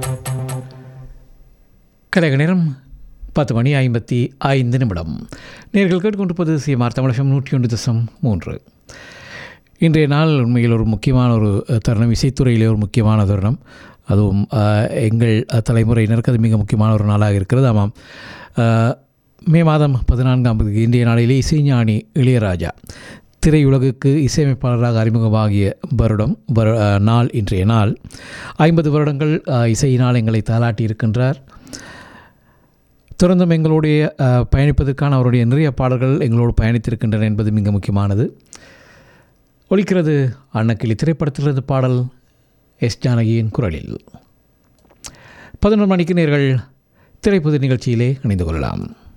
கலைக நேரம் பத்து மணி ஐம்பத்தி ஐந்து நிமிடம் நேர்கள் கேட்டுக்கொண்டிருப்பது சிஎம்ஆர் தமிழகம் நூற்றி ஒன்று தசம் மூன்று இன்றைய நாள் உண்மையில் ஒரு முக்கியமான ஒரு அஹ், தருணம் இசைத்துறையிலே ஒரு முக்கியமான தருணம் அதுவும் அஹ், எங்கள் அஹ், தலைமுறையினருக்கு அது மிக முக்கியமான ஒரு நாளாக இருக்கிறது ஆமாம் அஹ், மே மாதம் பதினான்காம் தேதி இன்றைய நாளிலே இசைஞானி இளையராஜா திரையுலகுக்கு இசையமைப்பாளராக அறிமுகமாகிய வருடம் வரு அஹ், நாள் இன்றைய நாள் ஐம்பது வருடங்கள் அஹ், இசையினால் எங்களை தாளாட்டி இருக்கின்றார் தொடர்ந்தும் எங்களுடைய அஹ், பயணிப்பதற்கான அவருடைய நிறைய பாடல்கள் எங்களோடு பயணித்திருக்கின்றன என்பது மிக முக்கியமானது ஒலிக்கிறது அன்னக்கிளி திரைப்படத்திலிருந்து பாடல் எஸ் ஜானகியின் குரலில் பதினொரு மணிக்கு நேர்கள் திரைப்பது நிகழ்ச்சியிலே இணைந்து கொள்ளலாம்